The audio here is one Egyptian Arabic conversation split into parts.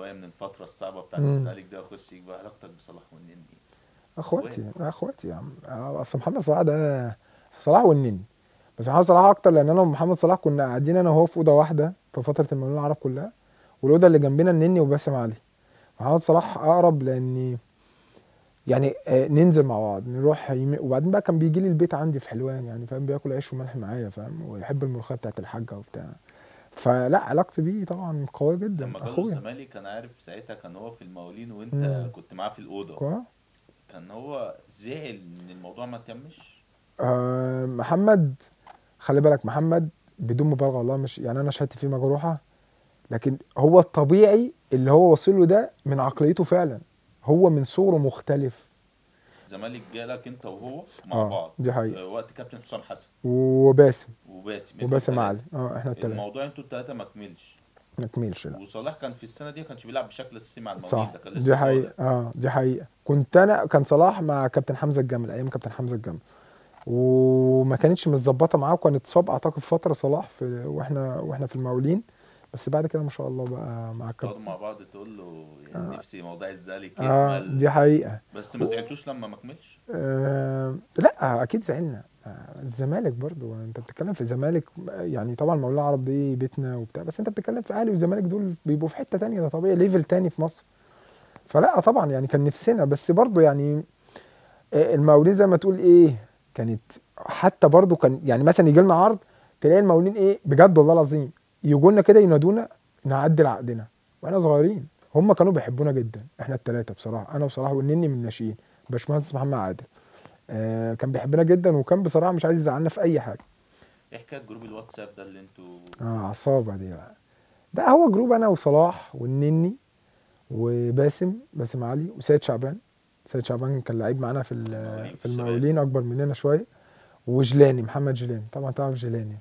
شويه من الفتره الصعبه بتاعت مم. الزمالك ده واخش بقى علاقتك بصلاح والنني اخواتي لا اخواتي يا عم آه، اصل محمد صلاح ده صلاح والنني بس محمد صلاح اكتر لان انا ومحمد صلاح كنا قاعدين انا وهو في اوضه واحده في فتره المقاولين العرب كلها والاوضه اللي جنبنا النني وباسم علي محمد صلاح اقرب لاني يعني آه، ننزل مع بعض نروح يمي... وبعدين بقى كان بيجي لي البيت عندي في حلوان يعني فاهم بياكل عيش وملح معايا فاهم ويحب الملوخيه بتاعت الحاجه وبتاع فلا علاقتي بيه طبعا قويه جدا لما جاله اخويا الزمالك كان عارف ساعتها كان هو في المقاولين وانت مم. كنت معاه في الاوضه كويس كان هو زعل ان الموضوع ما تمش آه، محمد خلي بالك محمد بدون مبالغه والله مش يعني انا شهادتي فيه مجروحه لكن هو الطبيعي اللي هو واصل له ده من عقليته فعلا هو من صغره مختلف الزمالك جالك انت وهو مع اه بعض دي حقيقه آه، وقت كابتن حسام حسن وباسم وباسم انتوا وباسم التلاتة. علي اه احنا الثلاثه الموضوع انتوا الثلاثه ما كملش ما كملش لا وصلاح كان في السنه دي ما كانش بيلعب بشكل اساسي مع المقاولين صح ده كان لسه دي طالع. حقيقه اه دي حقيقه كنت انا كان صلاح مع كابتن حمزه الجمل ايام كابتن حمزه الجمل وما كانتش متظبطه معاه وكان اتصاب اعتقد فتره صلاح في واحنا واحنا في المقاولين بس بعد كده ما شاء الله بقى مع تقعدوا كابتن مع بعض تقول له يعني نفسي موضوع الزمالك اه يكمل دي حقيقه بس ما زعلتوش لما ما كملش آه لا اكيد زعلنا آه، الزمالك برضو انت بتتكلم في زمالك يعني طبعا المقاولين العرب دي بيتنا وبتاع بس انت بتتكلم في اهلي والزمالك دول بيبقوا في حته تانية ده طبيعي ليفل تاني في مصر فلا طبعا يعني كان نفسنا بس برضو يعني آه، المقاولين زي ما تقول ايه كانت حتى برضو كان يعني مثلا يجي لنا عرض تلاقي المقاولين ايه بجد والله العظيم يجوا لنا كده ينادونا نعدل عقدنا واحنا صغيرين هم كانوا بيحبونا جدا احنا الثلاثه بصراحه انا وصلاح والنني من الناشئين باشمهندس محمد عادل آه كان بيحبنا جدا وكان بصراحه مش عايز يزعلنا في اي حاجه ايه حكايه جروب الواتساب ده اللي انتوا اه عصابه دي بقى ده هو جروب انا وصلاح والنني وباسم باسم علي وسيد شعبان سيد شعبان كان لعيب معانا في ال- المقاولين في في الشباب. المقاولين اكبر مننا شويه وجلاني محمد جلاني طبعا تعرف جلاني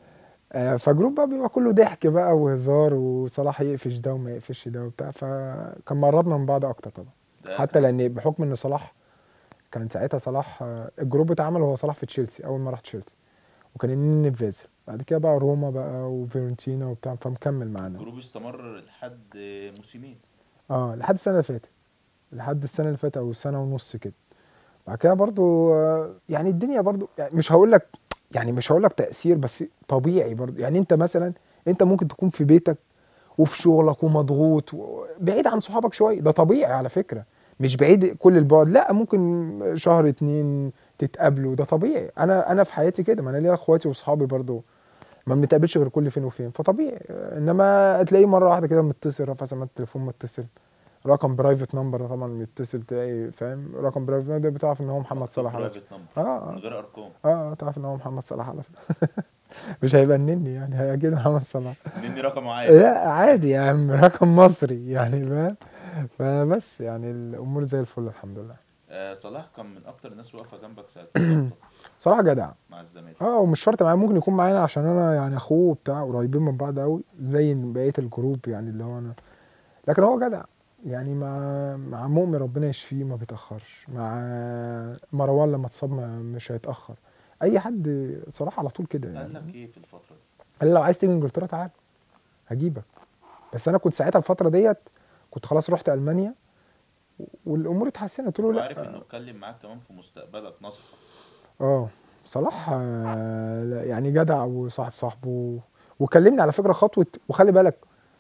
آه فجروب بقى بيبقى كله ضحك بقى وهزار وصلاح يقفش ده وما يقفش ده وبتاع فكان مقربنا من بعض اكتر طبعا ده حتى لان بحكم ان صلاح كان ساعتها صلاح آه، الجروب اتعمل وهو صلاح في تشيلسي اول ما راح تشيلسي وكان النني في فازل بعد كده بقى روما بقى وفيورنتينا وبتاع فمكمل معانا الجروب استمر لحد موسمين اه لحد السنه اللي فاتت لحد السنه اللي فاتت او سنه ونص كده بعد كده برضو آه، يعني الدنيا برضو يعني مش هقول لك يعني مش هقول لك تاثير بس طبيعي برضو يعني انت مثلا انت ممكن تكون في بيتك وفي شغلك ومضغوط و- بعيد عن صحابك شويه ده طبيعي على فكره مش بعيد كل البعد لا ممكن شهر اتنين تتقابلوا ده طبيعي انا انا في حياتي كده ما انا ليا اخواتي واصحابي برضو ما بنتقابلش غير كل فين وفين فطبيعي انما تلاقيه مره واحده كده متصل رافع سماعه التليفون متصل رقم برايفت نمبر طبعا بيتصل تلاقي فاهم رقم برايفت ده بتعرف ان هو محمد صلاح على طول. برايفت نمبر اه من اه غير ارقام اه تعرف ان هو محمد صلاح على طول. مش هيبقى النني يعني هي اكيد محمد صلاح مني رقمه عادي لا عادي يا عم رقم مصري يعني فاهم فبس يعني الامور زي الفل الحمد لله آه صلاح كان من اكتر الناس واقفه جنبك ساعه إصابتك صراحه جدع مع الزمالك اه ومش شرط معايا ممكن يكون معانا عشان انا يعني اخوه بتاع قريبين من بعض قوي زي بقيه الجروب يعني اللي هو انا لكن هو جدع يعني مع مع مؤمن ربنا يشفيه ما بيتاخرش مع مروان لما اتصاب ما- مش هيتاخر اي حد صراحه على طول كده قال يعني لك ايه في الفتره دي قال لي لو عايز تيجي انجلترا تعال هجيبك بس انا كنت ساعتها الفتره ديت كنت خلاص رحت المانيا والامور اتحسنت قلت له لا وعارف انه اتكلم معاك كمان في مستقبلك نصحك اه صلاح آه، لا، يعني جدع وصاحب صاحبه وكلمني على فكره خطوه وخلي بالك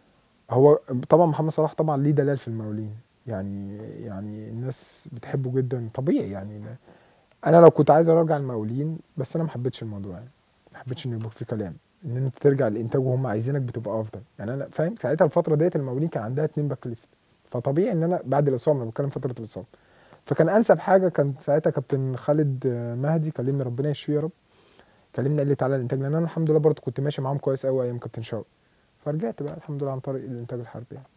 هو طبعا محمد صلاح طبعا ليه دلال في المقاولين يعني يعني الناس بتحبه جدا طبيعي يعني لا- انا لو كنت عايز ارجع المقاولين بس انا ما حبيتش الموضوع يعني ما حبيتش ان يبقى في كلام ان انت ترجع للانتاج وهم عايزينك بتبقى افضل يعني انا فاهم ساعتها الفتره ديت المقاولين كان عندها اتنين باك ليفت فطبيعي ان انا بعد الاصابه انا بتكلم فتره الاصابه فكان انسب حاجه كان ساعتها كابتن خالد آه، مهدي كلمني ربنا يشفيه يا رب كلمني قال لي تعالى الانتاج لان انا الحمد لله برضه كنت ماشي معاهم كويس قوي ايام كابتن شوقي فرجعت بقى الحمد لله عن طريق الانتاج الحربي يعني